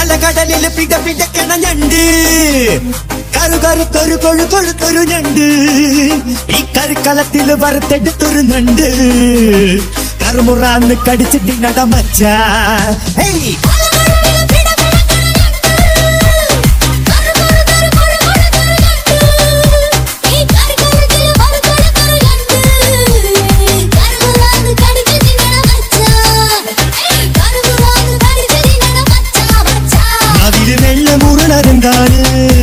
അലകടലിൽ പിട പിടക്കണ ഞണ്ട് കറു കറുത്തൊരു കൊഴു കൊഴുത്തൊരു ഞണ്ട് ഈ കരുക്കളത്തിൽ വറുത്തെടുത്തൊരു ഞണ്ട് കറുമുറാന്ന് കടിച്ചിട്ട് നടമച്ച ഹേയ് അതില് വെള്ളമുറണതെന്താണ്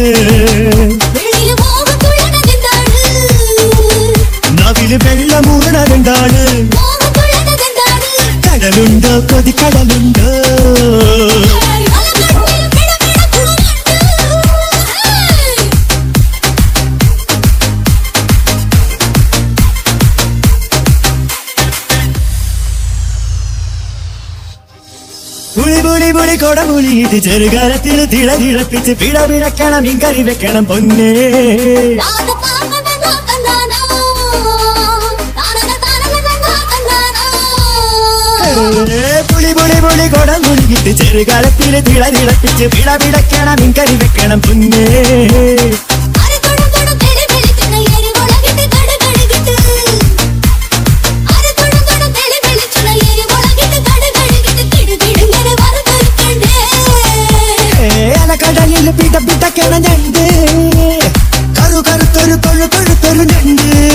നവില് വെള്ളമുറണതെന്താണ് കടലുണ്ടോ കൊതിക്കടലുണ്ടോ പുളി പുളി പുളി കൊടപുളിയിട്ട് ചെറുകാലത്തിൽ തിള തിളപ്പിച്ച് പിട പിടക്കണം ഇങ്കറി വെക്കണം പൊന്നേ ഏ, പുളി പുളി പുളി കൊടം പുളിയിട്ട് ചെറുകാലത്തിൽ തിള തിളപ്പിച്ച് പിട പിടക്കണം ഇങ്കറി വെക്കണം പൊന്നേ ഏ, അലക്കടലിൽ പിട പിടക്കണം ഞണ്ട് കറു കറുത്തൊരു കൊഴു കൊഴുത്തൊരു ഞണ്ട്